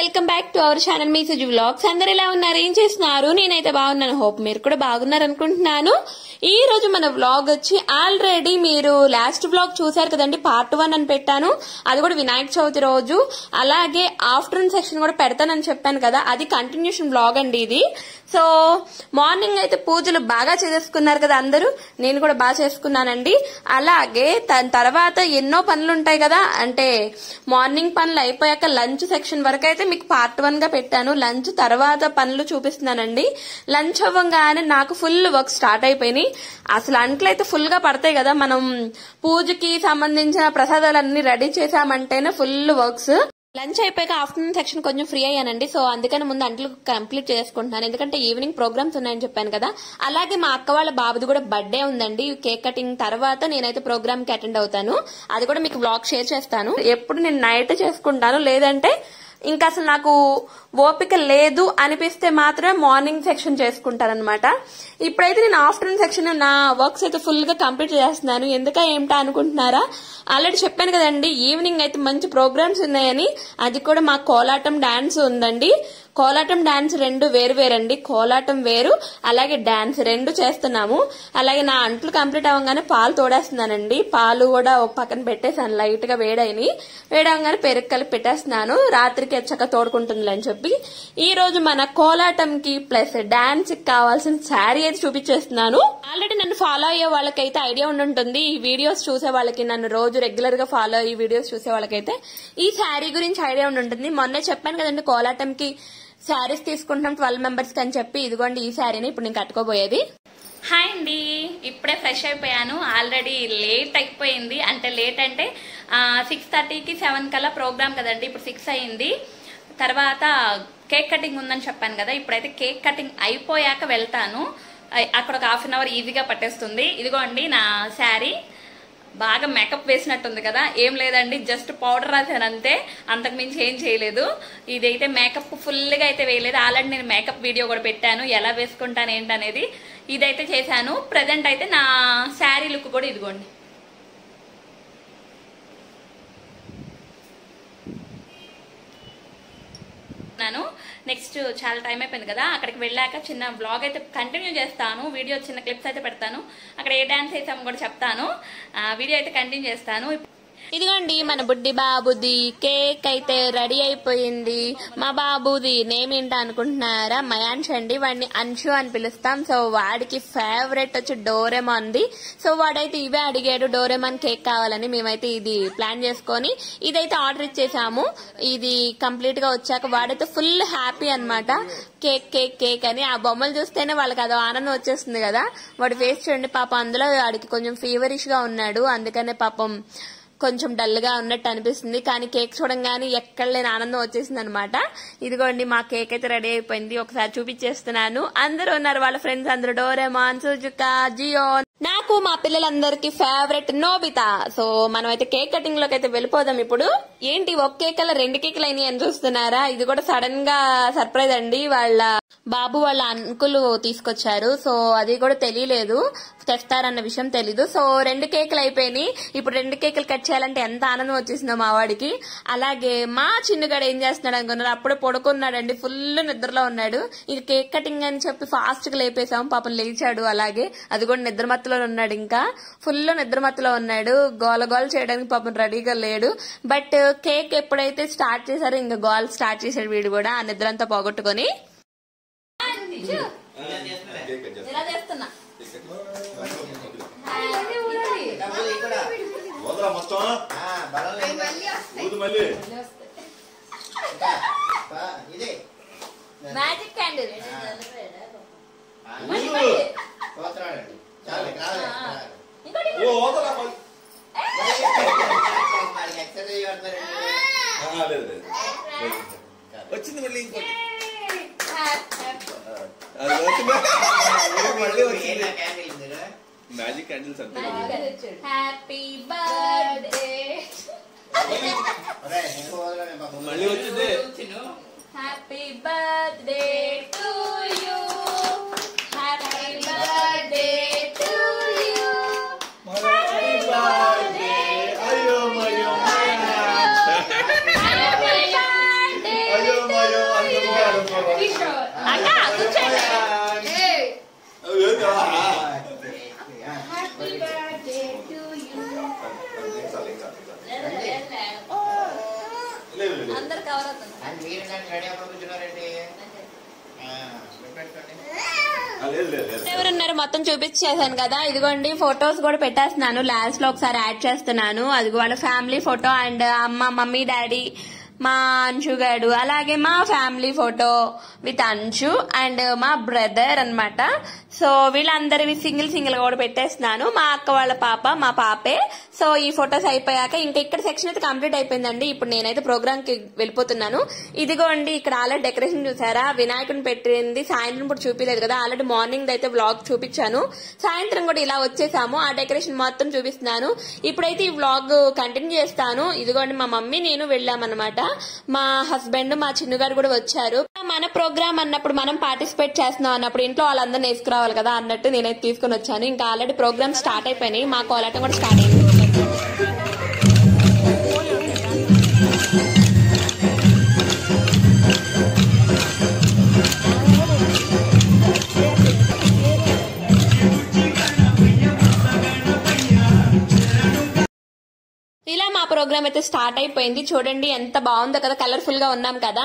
welcome back to our channel మీ Suji vlogs అందరు ఎలా ఉన్నారు ఏం చేస్తున్నారు నేనైతే బాగున్నాను హోప్ మీరు కూడా బాగున్నారు అనుకుంటున్నాను ఈ రోజు మన వ్లాగ్ వచ్చి ఆల్రెడీ మీరు లాస్ట్ వ్లాగ్ చూసారు కదండి పార్ట్ వన్ అని పెట్టాను అది కూడా వినాయక చవితి రోజు అలాగే ఆఫ్టర్నూన్ సెక్షన్ కూడా పెడతానని చెప్పాను కదా అది కంటిన్యూషన్ వ్లాగ్ అండి ఇది సో మార్నింగ్ అయితే పూజలు బాగా చేసేసుకున్నారు కదా అందరూ నేను కూడా బాగా చేసుకున్నానండి అలాగే దాని తర్వాత ఎన్నో పనులు ఉంటాయి కదా అంటే మార్నింగ్ పనులు అయిపోయాక లంచ్ సెక్షన్ వరకు అయితే మీకు పార్ట్ వన్ గా పెట్టాను లంచ్ తర్వాత పనులు చూపిస్తున్నానండి లంచ్ అవ్వగానే నాకు ఫుల్ వర్క్ స్టార్ట్ అయిపోయినాయి అసలు అంట్లు అయితే ఫుల్ గా పడతాయి కదా మనం పూజకి సంబంధించిన ప్రసాదాలన్నీ రెడీ చేసామంటేనే ఫుల్ వర్క్స్ లంచ్ అయిపోయాక ఆఫ్టర్నూన్ సెక్షన్ కొంచెం ఫ్రీ అయ్యానండి సో అందుకని ముందు అంట్లు కంప్లీట్ చేసుకుంటున్నాను ఎందుకంటే ఈవినింగ్ ప్రోగ్రామ్స్ ఉన్నాయని చెప్పాను కదా అలాగే మా అక్క వాళ్ళ బాబుది కూడా బర్త్డే ఉందండి కేక్ కటింగ్ తర్వాత నేనైతే ప్రోగ్రామ్ కి అటెండ్ అవుతాను అది కూడా మీకు బ్లాగ్ షేర్ చేస్తాను ఎప్పుడు నేను నైట్ చేసుకుంటాను లేదంటే ఇంకా అసలు నాకు ఓపిక లేదు అనిపిస్తే మాత్రమే మార్నింగ్ సెక్షన్ చేసుకుంటానన్నమాట ఇప్పుడైతే నేను ఆఫ్టర్నూన్ సెక్షన్ నా వర్క్స్ అయితే ఫుల్ గా కంప్లీట్ చేస్తున్నాను ఎందుక ఏమిటా అనుకుంటున్నారా ఆల్రెడీ చెప్పాను కదండి ఈవినింగ్ అయితే మంచి ప్రోగ్రామ్స్ ఉన్నాయని అది కూడా మా కోలాటం డాన్స్ ఉందండి కోలాటం డాన్స్ రెండు వేరు వేరండి కోలాటం వేరు అలాగే డాన్స్ రెండు చేస్తున్నాము అలాగే నా అంట్లు కంప్లీట్ అవ్వగానే పాలు తోడేస్తున్నానండి పాలు కూడా ఒక పక్కన పెట్టేసాను లైట్ గా వేడైని వేడవగానే పెరుగు కలిపి పెట్టేస్తున్నాను రాత్రికి వచ్చాక తోడుకుంటుంది అని చెప్పి ఈ రోజు మన కోలాటంకి ప్లస్ డాన్స్ కి కావాల్సిన శారీ అయితే చూపించేస్తున్నాను ఆల్రెడీ నన్ను ఫాలో అయ్యే వాళ్ళకైతే ఐడియా ఉండుంటుంది ఈ వీడియోస్ చూసే వాళ్ళకి నన్ను రోజు రెగ్యులర్ గా ఫాలో ఈ వీడియోస్ చూసే వాళ్ళకైతే ఈ శారీ గురించి ఐడియా ఉండుంటుంది మొన్నే చెప్పాను కదండి కోలాటంకి శారీస్ తీసుకుంటున్నాం ట్వెల్వ్ మెంబర్స్ అని చెప్పి ఇదిగోండి ఈ శారీని ఇప్పుడు నేను కట్టుకోబోయేది హాయ్ అండి ఇప్పుడే ఫ్రెష్ అయిపోయాను ఆల్రెడీ లేట్ అయిపోయింది అంటే లేట్ అంటే సిక్స్ థర్టీకి సెవెన్ కల్లా ప్రోగ్రామ్ కదండి ఇప్పుడు సిక్స్ అయింది తర్వాత కేక్ కటింగ్ ఉందని చెప్పాను కదా ఇప్పుడైతే కేక్ కటింగ్ అయిపోయాక వెళ్తాను అయ్- అక్కడ ఒక హాఫ్ అన్ అవర్ ఈజీగా పట్టేస్తుంది ఇదిగోండి నా శారీ బాగా మేకప్ వేసినట్టుంది కదా ఏం లేదండి జస్ట్ పౌడర్ రాశాను అంతే అంతకు మించి ఏం చేయలేదు ఇదైతే మేకప్ ఫుల్గా అయితే వేయలేదు ఆల్రెడీ నేను మేకప్ వీడియో కూడా పెట్టాను ఎలా వేసుకుంటాను ఏంటనేది ఇదైతే చేశాను ప్రజెంట్ అయితే నా శారీ లుక్ కూడా ఇదిగోండి నాను నెక్స్ట్ చాలా టైం అయిపోయింది కదా అక్కడికి వెళ్ళాక చిన్న బ్లాగ్ అయితే కంటిన్యూ చేస్తాను వీడియో చిన్న క్లిప్స్ అయితే పెడతాను అక్కడ ఏ డాన్స్ వేసామో కూడా చెప్తాను ఆ, వీడియో అయితే కంటిన్యూ చేస్తాను ఇదిగోండి మన బుడ్డి బాబుది కేక్ అయితే రెడీ అయిపోయింది మా బాబుది నేమ్ ఏంటో అనుకుంటున్నారా మయాంష్ అండి వాడిని అంశు అని పిలుస్తాం సో వాడికి ఫేవరెట్ వచ్చి డోరెమాన్ది సో వాడైతే ఇవే అడిగాడు డోరెమాన్ కేక్ కావాలని మేమైతే ఇది ప్లాన్ చేసుకొని ఇదైతే ఆర్డర్ ఇచ్చేసాము ఇది కంప్లీట్ గా వచ్చాక వాడైతే ఫుల్ హ్యాపీ అన్నమాట కేక్ కేక్ కేక్ అని ఆ బొమ్మలు చూస్తేనే వాళ్ళకి అదో ఆనందం వచ్చేస్తుంది కదా వాడి ఫేస్ చూడండి పాపం అందులో వాడికి కొంచెం ఫీవరిష్ గా ఉన్నాడు అందుకనే పాపం కొంచెం డల్ గా ఉన్నట్టు అనిపిస్తుంది కానీ కేక్ చూడంగానే ఎక్కడ లేని ఆనందం వచ్చేసింది అనమాట ఇదిగోండి మా కేక్ అయితే రెడీ అయిపోయింది ఒకసారి చూపించేస్తున్నాను అందరూ ఉన్నారు వాళ్ళ ఫ్రెండ్స్ అందరూ డోరేమాన్ సుజుకా జియో నాకు మా పిల్లలందరికీ ఫేవరెట్ నోబితా సో మనం అయితే కేక్ కటింగ్ లోకి అయితే వెళ్ళిపోదాం ఇప్పుడు ఏంటి ఒక కేక్ అలా రెండు కేకులు అయినాయి అని చూస్తున్నారా ఇది కూడా సడన్ గా సర్ప్రైజ్ అండి వాళ్ళ బాబు వాళ్ళ అంకులు తీసుకొచ్చారు సో అది కూడా తెలియలేదు తెస్తారన్న విషయం తెలీదు సో రెండు కేకులు అయిపోయినాయి ఇప్పుడు రెండు కేకులు కట్ చేయాలంటే ఎంత ఆనందం వచ్చేసిందో మా వాడికి అలాగే మా చిన్నగాడు ఏం చేస్తున్నాడు అనుకున్నారు అప్పుడే పడుకున్నాడండి ఫుల్ నిద్రలో ఉన్నాడు ఇక కేక్ కటింగ్ అని చెప్పి ఫాస్ట్ గా లేపేశాం పాపం లేచాడు అలాగే అది కూడా నిద్రమత్తులో ఉన్నాడు ఇంకా ఫుల్ నిద్రమత్తులో ఉన్నాడు గోల గోల చేయడానికి పాపం రెడీగా లేడు బట్ కేక్ ఎప్పుడైతే స్టార్ట్ చేశారో ఇంకా గోల్ స్టార్ట్ చేశాడు వీడు కూడా ఆ నిద్ర అంతా పోగొట్టుకొని ఇలా చేస్తున్నా వదరా మొత్తం ఊదు మళ్ళీ మ్యాజిక్ క్యాండిల్ ఊదు ఇంకోటి ఓ వదరా మళ్ళీ ఆ, లేదు లేదు వచ్చింది మళ్ళీ ఇంకోటి అది వచ్చిందా మళ్ళీ వచ్చింది మ్యాజిక్ క్యాండిల్స్ అంతే హ్యాపీ బర్త్డే మళ్ళీ వచ్చింది happy birthday to you happy birthday to you అయ్యో మయ్యో హ్యాపీ బర్త్డే అయ్యో అందరు కవర్ అవుతున్నారు అని మీరు కానీ రెడీ అప్పుడు కూర్చున్నారండి ఆ, పెట్టండి ఆ, లేదు లేదు లేదు ఎవరున్నారు మొత్తం చూపించేసాను కదా ఇదిగోండి ఫొటోస్ కూడా పెట్టేస్తున్నాను లాస్ట్ లో ఒకసారి యాడ్ చేస్తున్నాను అది వాళ్ళ ఫ్యామిలీ ఫోటో అండ్ అమ్మ మమ్మీ డాడీ మా అంశు గారు అలాగే మా family photo with Anshu and మా బ్రదర్ అన్నమాట సో వీళ్ళందరివి సింగిల్ సింగిల్ కూడా పెట్టేస్తున్నాను మా అక్క వాళ్ళ పాప మా పాపే సో ఈ ఫొటోస్ అయిపోయాక ఇంకా ఇక్కడ సెక్షన్ అయితే కంప్లీట్ అయిపోయిందండి ఇప్పుడు నేనైతే ప్రోగ్రామ్ కి వెళ్ళిపోతున్నాను ఇదిగోండి ఇక్కడ ఆల్రెడీ డెకరేషన్ చూసారా వినాయకుని పెట్టింది సాయంత్రం ఇప్పుడు చూపించలేదు కదా ఆల్రెడీ మార్నింగ్ అయితే వ్లాగ్ చూపించాను సాయంత్రం కూడా ఇలా వచ్చేసాము ఆ డెకరేషన్ మొత్తం చూపిస్తున్నాను ఇప్పుడైతే ఈ వ్లాగ్ కంటిన్యూ చేస్తాను ఇదిగోండి మా మమ్మీ నేను వెళ్ళామన్నమాట మా హస్బెండ్ మా చిన్నగారు కూడా వచ్చారు మన ప్రోగ్రామ్ అన్నప్పుడు మనం పార్టిసిపేట్ చేస్తున్నాం అన్నప్పుడు ఇంట్లో వాళ్ళందరినీ వేసుకురావాలి కదా అన్నట్టు నేనైతే తీసుకుని వచ్చాను ఇంకా ఆల్రెడీ ప్రోగ్రామ్ స్టార్ట్ అయిపోయినాయి మా కోలాటం కూడా స్టార్ట్ అయింది ఇలా మా ప్రోగ్రామ్ అయితే స్టార్ట్ అయిపోయింది చూడండి ఎంత బాగుందో కదా కలర్ఫుల్ గా ఉన్నాం కదా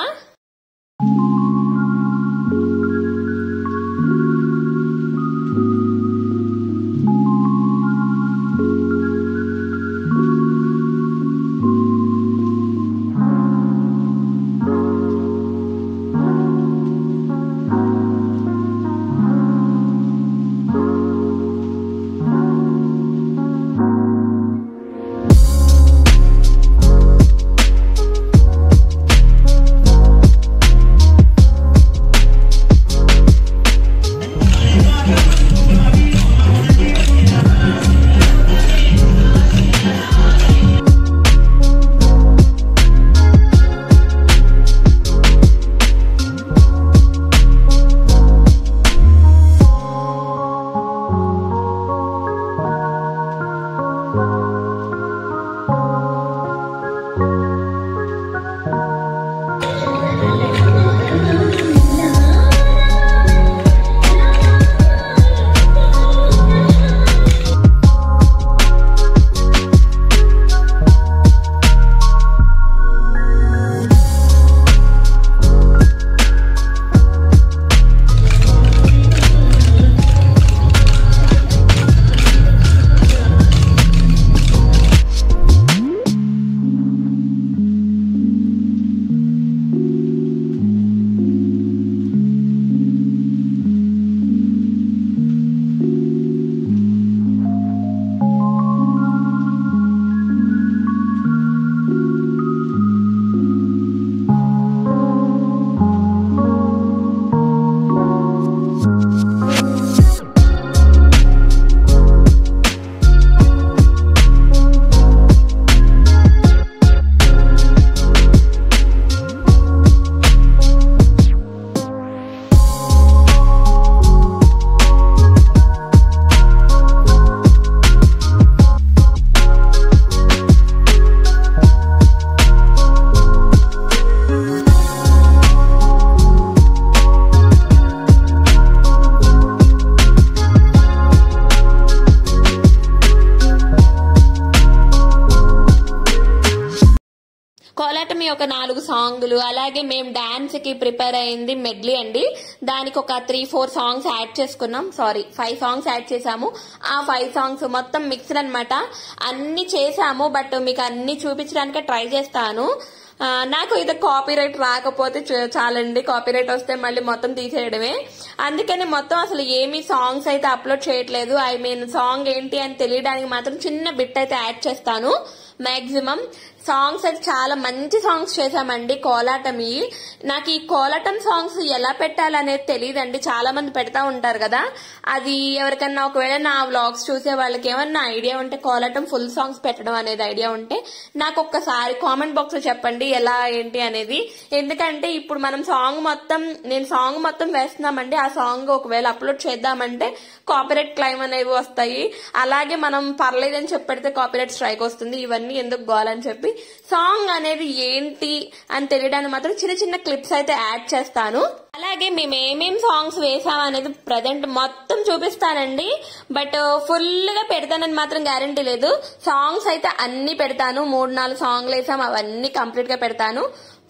కోలాటం ఒక నాలుగు సాంగులు అలాగే మేము డాన్స్ కి ప్రిపేర్ అయింది మెడ్లీ అండి దానికి ఒక త్రీ ఫోర్ సాంగ్స్ యాడ్ చేసుకున్నాం సారీ ఫైవ్ సాంగ్స్ యాడ్ చేసాము ఆ ఫైవ్ సాంగ్స్ మొత్తం మిక్స్డ్ అన్నమాట అన్ని చేసాము బట్ మీకు అన్ని చూపించడానికి ట్రై చేస్తాను ఆ, నాకు ఇది కాపీరైట్ రాకపోతే చ- చాలండి కాపీరైట్ వస్తే మళ్ళీ మొత్తం తీసేయడమే అందుకని మొత్తం అసలు ఏమీ సాంగ్స్ అయితే అప్లోడ్ చేయట్లేదు ఐ మీన్ సాంగ్ ఏంటి అని తెలియడానికి మాత్రం చిన్న బిట్ అయితే యాడ్ చేస్తాను మాక్సిమం సాంగ్స్ అయితే చాలా మంచి సాంగ్స్ చేశామండి కోలాటమి నాకు ఈ కోలాటం సాంగ్స్ ఎలా పెట్టాలనేది తెలియదండి చాలా మంది పెడతా ఉంటారు కదా అది ఎవరికన్నా ఒకవేళ నా వ్లాగ్స్ చూసే వాళ్ళకి ఏమన్నా ఐడియా ఉంటే కోలాటం ఫుల్ సాంగ్స్ పెట్టడం అనేది ఐడియా ఉంటే నాకు ఒక్కసారి కామెంట్ బాక్స్ లో చెప్పండి ఎలా ఏంటి అనేది ఎందుకంటే ఇప్పుడు మనం సాంగ్ మొత్తం నేను సాంగ్ మొత్తం వేస్తున్నామండి ఆ సాంగ్ ఒకవేళ అప్లోడ్ చేద్దామంటే కాపీరైట్ క్లైమ్ అనేవి వస్తాయి అలాగే మనం పర్లేదని చెప్పి పెడితే కాపీరైట్ స్ట్రైక్ వస్తుంది ఇవన్నీ ఎందుకు గోలని చెప్పి సాంగ్ అనేది ఏంటి అని తెలియడానికి మాత్రం చిన్న చిన్న క్లిప్స్ అయితే యాడ్ చేస్తాను అలాగే మేము ఏమేం సాంగ్స్ వేసాం అనేది ప్రజెంట్ మొత్తం చూపిస్తానండి బట్ ఫుల్ గా పెడతానని మాత్రం గ్యారంటీ లేదు సాంగ్స్ అయితే అన్ని పెడతాను మూడు నాలుగు సాంగ్లు వేసాం అవన్నీ కంప్లీట్ గా పెడతాను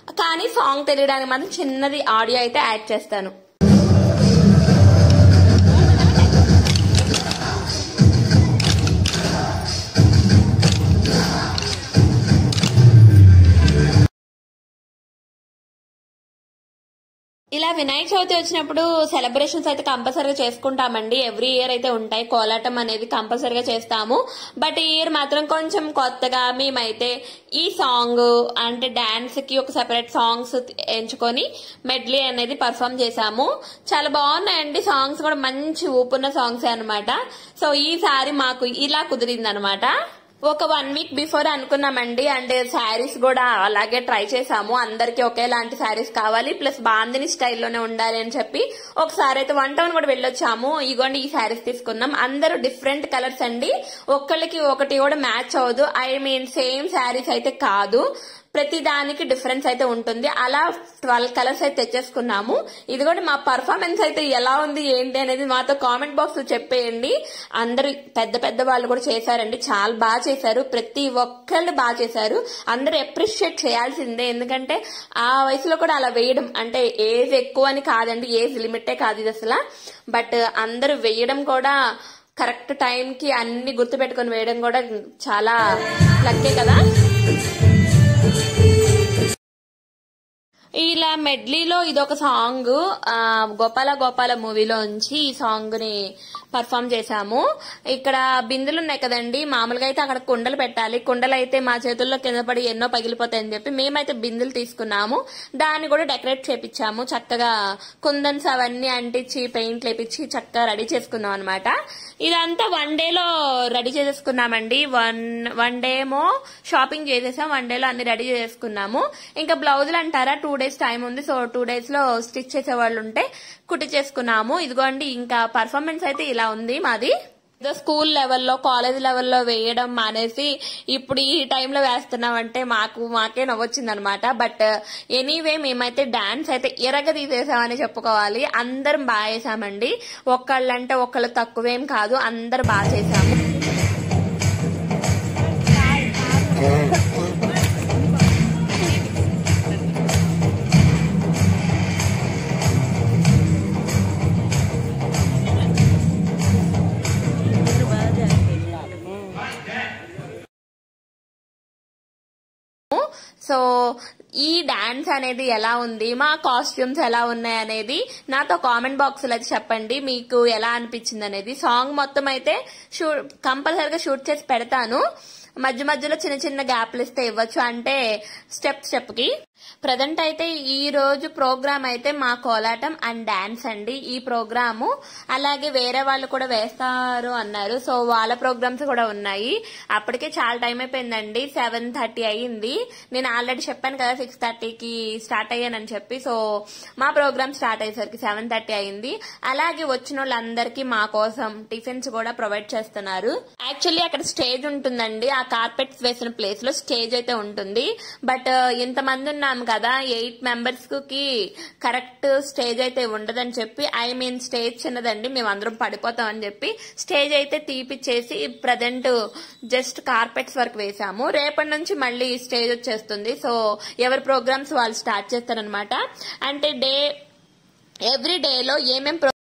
కానీ సాంగ్ తెలియడానికి మాత్రం చిన్నది ఆడియో అయితే యాడ్ చేస్తాను ఇలా వినాయక చవితి వచ్చినప్పుడు సెలబ్రేషన్స్ అయితే కంపల్సరీగా చేసుకుంటామండి ఎవ్రీ ఇయర్ అయితే ఉంటాయి కోలాటం అనేది కంపల్సరీగా చేస్తాము బట్ ఈ ఇయర్ మాత్రం కొంచెం కొత్తగా మేమైతే ఈ సాంగ్ అంటే డాన్స్ కి ఒక సెపరేట్ సాంగ్స్ ఎంచుకొని మెడ్లీ అనేది పర్ఫామ్ చేశాము చాలా బాగున్నాయండి సాంగ్స్ కూడా మంచి ఊపున్న సాంగ్స్ అన్నమాట సో ఈసారి మాకు ఇలా కుదిరింది అనమాట ఒక వన్ వీక్ బిఫోర్ అనుకున్నామండి అండ్ శారీస్ కూడా అలాగే ట్రై చేసాము అందరికి ఒకేలాంటి శారీస్ కావాలి ప్లస్ బాందిని స్టైల్లోనే ఉండాలి అని చెప్పి ఒకసారి అయితే వన్ టౌన్ కూడా వెళ్ళొచ్చాము ఇగోండి ఈ శారీస్ తీసుకున్నాం అందరూ డిఫరెంట్ కలర్స్ అండి ఒక్కళ్ళకి ఒకటి కూడా మ్యాచ్ అవ్వదు ఐ మీన్ సేమ్ శారీస్ అయితే కాదు ప్రతి దానికి డిఫరెన్స్ అయితే ఉంటుంది అలా ట్వెల్వ్ కలర్స్ అయితే తెచ్చేసుకున్నాము ఇది కూడా మా పర్ఫార్మెన్స్ అయితే ఎలా ఉంది ఏంటి అనేది మాతో కామెంట్ బాక్స్ లో చెప్పేయండి అందరు పెద్ద పెద్ద వాళ్ళు కూడా చేశారండి చాలా బాగా చేశారు ప్రతి ఒక్కళ్ళు బాగా చేశారు అందరూ అప్రిషియేట్ చేయాల్సిందే ఎందుకంటే ఆ వయసులో కూడా అలా వేయడం అంటే ఏజ్ ఎక్కువ అని కాదండి ఏజ్ లిమిటే కాదు ఇది అసలు బట్ అందరూ వేయడం కూడా కరెక్ట్ టైంకి అన్ని గుర్తుపెట్టుకొని వేయడం కూడా చాలా లక్కే కదా ఇలా మెడ్లీలో ఇదొక సాంగ్ ఆ, గోపాల గోపాల మూవీలో ఉంచి ఈ సాంగ్ ని పర్ఫామ్ చేశాము ఇక్కడ బిందులు ఉన్నాయి కదండి మామూలుగా అయితే అక్కడ కుండలు పెట్టాలి కుండలు అయితే మా చేతుల్లో కింద పడి ఎన్నో పగిలిపోతాయని చెప్పి మేమైతే బిందులు తీసుకున్నాము దాన్ని కూడా డెకరేట్ చేపించాము చక్కగా కుందన్స్ అవన్నీ అంటించి పెయింట్ లేపించి చక్కగా రెడీ చేసుకున్నాం అనమాట ఇదంతా వన్ డేలో రెడీ చేసేసుకున్నామండి వన్ వన్ డే ఏమో షాపింగ్ చేసేసాం వన్ డేలో అన్ని రెడీ చేసుకున్నాము ఇంకా బ్లౌజులు అంటారా టూ డేస్ టైం ఉంది సో టూ డేస్ లో స్టిచ్ చేసే వాళ్ళు ఉంటే కుట్టి చేసుకున్నాము ఇదిగోండి ఇంకా పర్ఫార్మెన్స్ అయితే ఇలా ఉంది మాది ఏదో స్కూల్ లెవెల్లో కాలేజ్ లెవెల్లో వేయడం మానేసి ఇప్పుడు ఈ టైంలో వేస్తున్నామంటే మాకు మాకే నవ్వొచ్చింది అనమాట బట్ ఎనీవే మేమైతే డాన్స్ అయితే ఎరగ తీసేసామని చెప్పుకోవాలి అందరం బాగా చేసామండి ఒక్కళ్ళంటే ఒక్కళ్ళు తక్కువేం కాదు అందరు బాగా చేసాము సో ఈ డాన్స్ అనేది ఎలా ఉంది మా కాస్ట్యూమ్స్ ఎలా ఉన్నాయి అనేది నాతో కామెంట్ బాక్స్ లో అయితే చెప్పండి మీకు ఎలా అనిపించింది అనేది సాంగ్ మొత్తం అయితే షూట్ కంపల్సరిగా షూట్ చేసి పెడతాను మధ్య మధ్యలో చిన్న చిన్న గ్యాప్లు ఇస్తే ఇవ్వచ్చు అంటే స్టెప్ స్టెప్ కి ప్రజెంట్ అయితే ఈ రోజు ప్రోగ్రామ్ అయితే మా కోలాటం అండ్ డాన్స్ అండి ఈ ప్రోగ్రాము అలాగే వేరే వాళ్ళు కూడా వేస్తారు అన్నారు సో వాళ్ళ ప్రోగ్రామ్స్ కూడా ఉన్నాయి అప్పటికే చాలా టైం అయిపోయిందండి సెవెన్ థర్టీ అయ్యింది నేను ఆల్రెడీ చెప్పాను కదా సిక్స్ థర్టీకి స్టార్ట్ అయ్యానని చెప్పి సో మా ప్రోగ్రామ్ స్టార్ట్ అయ్యేసరికి సెవెన్ థర్టీ అయింది అలాగే వచ్చిన వాళ్ళందరికీ మా కోసం టిఫిన్స్ కూడా ప్రొవైడ్ చేస్తున్నారు యాక్చువల్లీ అక్కడ స్టేజ్ ఉంటుందండి ఆ కార్పెట్స్ వేసిన ప్లేస్ లో స్టేజ్ అయితే ఉంటుంది బట్ ఇంతమంది ఉన్నాం కదా ఎయిట్ మెంబర్స్ కి కరెక్ట్ స్టేజ్ అయితే ఉండదని చెప్పి ఐ మీన్ స్టేజ్ చిన్నదండి మేము అందరం పడిపోతాం అని చెప్పి స్టేజ్ అయితే తీపిచ్చేసి ప్రజెంట్ జస్ట్ కార్పెట్స్ వరకు వేసాము రేపటి నుంచి మళ్ళీ స్టేజ్ వచ్చేస్తుంది సో ఎవరి ప్రోగ్రామ్స్ వాళ్ళు స్టార్ట్ చేస్తారనమాట అంటే డే ఎవ్రీ డేలో ఏమేం ప్రో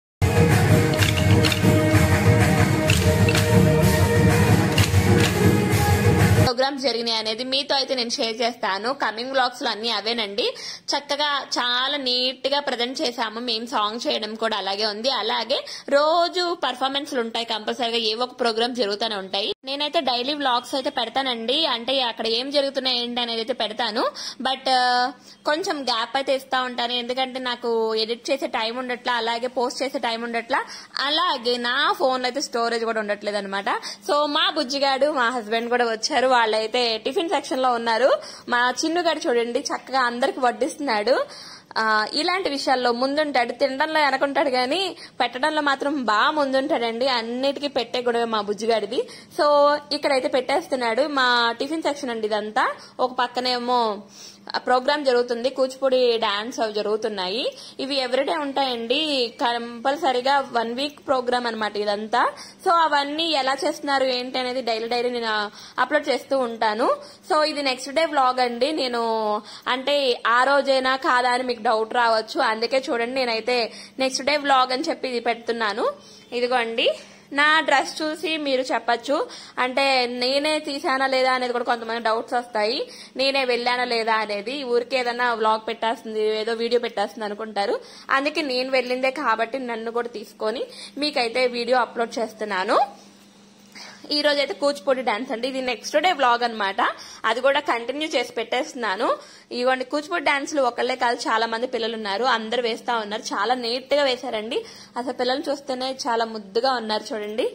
ప్రోగ్రామ్స్ జరిగినాయి అనేది మీతో అయితే నేను షేర్ చేస్తాను కమింగ్ బ్లాగ్స్ లో అన్ని అవేనండి చక్కగా చాలా నీట్ గా ప్రజెంట్ చేసాము మేము సాంగ్ చేయడం కూడా అలాగే ఉంది అలాగే రోజు పర్ఫార్మెన్స్ ఉంటాయి కంపల్సరీగా ఏ ఒక ప్రోగ్రామ్ జరుగుతూనే ఉంటాయి నేనైతే డైలీ బ్లాగ్స్ అయితే పెడతానండి అంటే అక్కడ ఏం జరుగుతున్నాయి ఏంటి అనేది అయితే పెడతాను బట్ కొంచెం గ్యాప్ అయితే ఇస్తా ఉంటాను ఎందుకంటే నాకు ఎడిట్ చేసే టైం ఉండట్లా అలాగే పోస్ట్ చేసే టైం ఉండట్లా అలాగే నా ఫోన్ అయితే స్టోరేజ్ కూడా ఉండట్లేదు అనమాట సో మా బుజ్జిగాడు మా హస్బెండ్ కూడా వచ్చారు వాళ్ళైతే టిఫిన్ సెక్షన్ లో ఉన్నారు మా చిన్నుగాడు చూడండి చక్కగా అందరికి వడ్డిస్తున్నాడు ఆ, ఇలాంటి విషయాల్లో ముందుంటాడు తినడంలో వెనకుంటాడు కానీ పెట్టడంలో మాత్రం బాగా ముందుంటాడండి అన్నిటికీ పెట్టే కూడా మా బుజ్జిగాడిది సో ఇక్కడైతే పెట్టేస్తున్నాడు మా టిఫిన్ సెక్షన్ అండి ఇదంతా ఒక పక్కనేమో ప్రోగ్రామ్ జరుగుతుంది కూచిపూడి డాన్స్ అవి జరుగుతున్నాయి ఇవి ఎవ్రీడే ఉంటాయండి కంపల్సరీగా వన్ వీక్ ప్రోగ్రామ్ అనమాట ఇదంతా సో అవన్నీ ఎలా చేస్తున్నారు ఏంటి అనేది డైలీ డైలీ నేను అప్లోడ్ చేస్తూ ఉంటాను సో ఇది నెక్స్ట్ డే వ్లాగ్ అండి నేను అంటే ఆ రోజైనా కాదా అని మీకు డౌట్ రావచ్చు అందుకే చూడండి నేనైతే నెక్స్ట్ డే వ్లాగ్ అని చెప్పి ఇది పెడుతున్నాను ఇదిగోండి నా డ్రెస్ చూసి మీరు చెప్పచ్చు అంటే నేనే తీసానా లేదా అనేది కూడా కొంతమంది డౌట్స్ వస్తాయి నేనే వెళ్ళానా లేదా అనేది ఊరికే ఏదైనా వ్లాగ్ పెట్టేస్తుంది ఏదో వీడియో పెట్టేస్తుంది అనుకుంటారు అందుకే నేను వెళ్ళిందే కాబట్టి నన్ను కూడా తీసుకొని మీకైతే వీడియో అప్లోడ్ చేస్తున్నాను ఈ రోజు అయితే కూచిపూడి డాన్స్ అండి ఇది నెక్స్ట్ డే వ్లాగ్ అన్నమాట అది కూడా కంటిన్యూ చేసి పెట్టేస్తున్నాను ఇవ్వండి కూచిపూడి డాన్స్లు ఒకళ్ళే కాదు చాలా మంది పిల్లలు ఉన్నారు అందరు వేస్తా ఉన్నారు చాలా నీట్ గా వేశారండి అసలు పిల్లల్ని చూస్తేనే చాలా ముద్దుగా ఉన్నారు చూడండి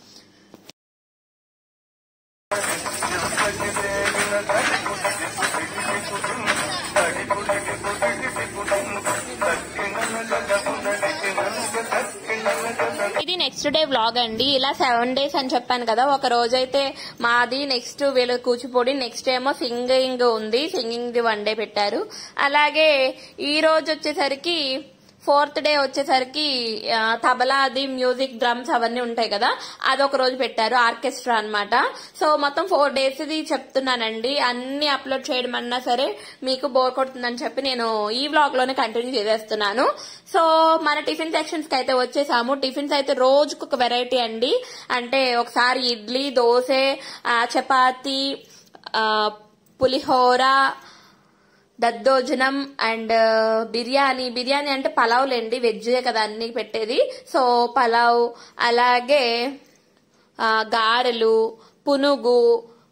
ఇది నెక్స్ట్ డే వ్లాగ్ అండి ఇలా సెవెన్ డేస్ అని చెప్పాను కదా ఒక రోజైతే మాది నెక్స్ట్ వీళ్ళ కూచిపూడి నెక్స్ట్ ఏమో సింగింగ్ ఉంది సింగింగ్ ది వన్ డే పెట్టారు అలాగే ఈ రోజు వచ్చేసరికి ఫోర్త్ డే వచ్చేసరికి ఆ, తబలా అది మ్యూజిక్ డ్రమ్స్ అవన్నీ ఉంటాయి కదా అదొక రోజు పెట్టారు ఆర్కెస్ట్రా అన్నమాట సో మొత్తం ఫోర్ డేస్ ఇది చెప్తున్నానండి అన్ని అప్లోడ్ చేయడం అన్నా సరే మీకు బోర్ కొడుతుందని చెప్పి నేను ఈ వ్లాగ్ లోనే కంటిన్యూ చేసేస్తున్నాను సో మన టిఫిన్ సెక్షన్స్ కి అయితే వచ్చేసాము టిఫిన్స్ అయితే రోజుకు ఒక వెరైటీ అండి అంటే ఒకసారి ఇడ్లీ దోశ ఆ, చపాతి ఆ, పులిహోర దద్దోజనం అండ్ బిర్యానీ బిర్యానీ అంటే పలావ్లేండి వెజ్జే కదా అన్ని పెట్టేది సో పలావ్ అలాగే ఆ, గారెలు పునుగు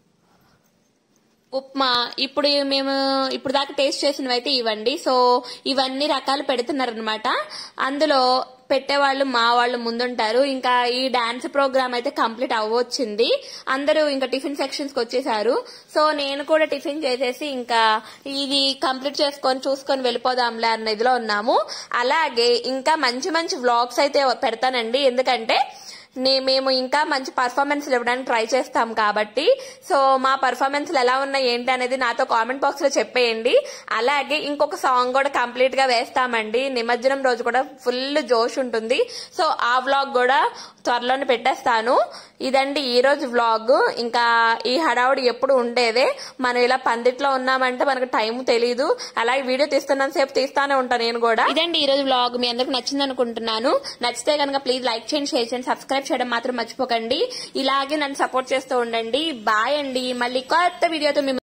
ఉప్మా ఇప్పుడు మేము ఇప్పుడు దాకా టేస్ట్ చేసినవి అయితే ఇవ్వండి సో ఇవన్నీ రకాలు పెడుతున్నారనమాట అందులో పెట్టేవాళ్ళు మా వాళ్ళు ముందుంటారు ఇంకా ఈ డాన్స్ ప్రోగ్రామ్ అయితే కంప్లీట్ అవ్వచ్చింది అందరూ ఇంకా టిఫిన్ సెక్షన్స్ కి వచ్చేసారు సో నేను కూడా టిఫిన్ చేసేసి ఇంకా ఇది కంప్లీట్ చేసుకొని చూసుకొని వెళ్ళిపోదాంలే అన్న ఇదిలో ఉన్నాము అలాగే ఇంకా మంచి మంచి వ్లాగ్స్ అయితే పెడతానండి ఎందుకంటే నే- మేము ఇంకా మంచి పర్ఫార్మెన్స్ ఇవ్వడానికి ట్రై చేస్తాం కాబట్టి సో మా పర్ఫార్మెన్స్ ఎలా ఉన్నాయి ఏంటి అనేది నాతో కామెంట్ బాక్స్ లో చెప్పేయండి అలాగే ఇంకొక సాంగ్ కూడా కంప్లీట్ గా వేస్తామండి నిమజ్జనం రోజు కూడా ఫుల్ జోష్ ఉంటుంది సో ఆ వ్లాగ్ కూడా త్వరలోనే పెట్టేస్తాను ఇదండి ఈ రోజు వ్లాగ్ ఇంకా ఈ హడావుడి ఎప్పుడు ఉండేదే మనం ఇలా పందిట్లో ఉన్నామంటే మనకు టైం తెలీదు అలాగే వీడియో తీస్తున్నంత సేపు తీస్తానే ఉంటాను నేను కూడా ఇదండి ఈ రోజు వ్లాగ్ మీ అందరికి నచ్చింది అనుకుంటున్నాను నచ్చితే కనుక ప్లీజ్ లైక్ చేయండి షేర్ చేయండి సబ్స్క్రైబ్ చేయడం మాత్రం మర్చిపోకండి ఇలాగే నన్ను సపోర్ట్ చేస్తూ ఉండండి బాయ్ అండి మళ్ళీ కొత్త వీడియోతో మీ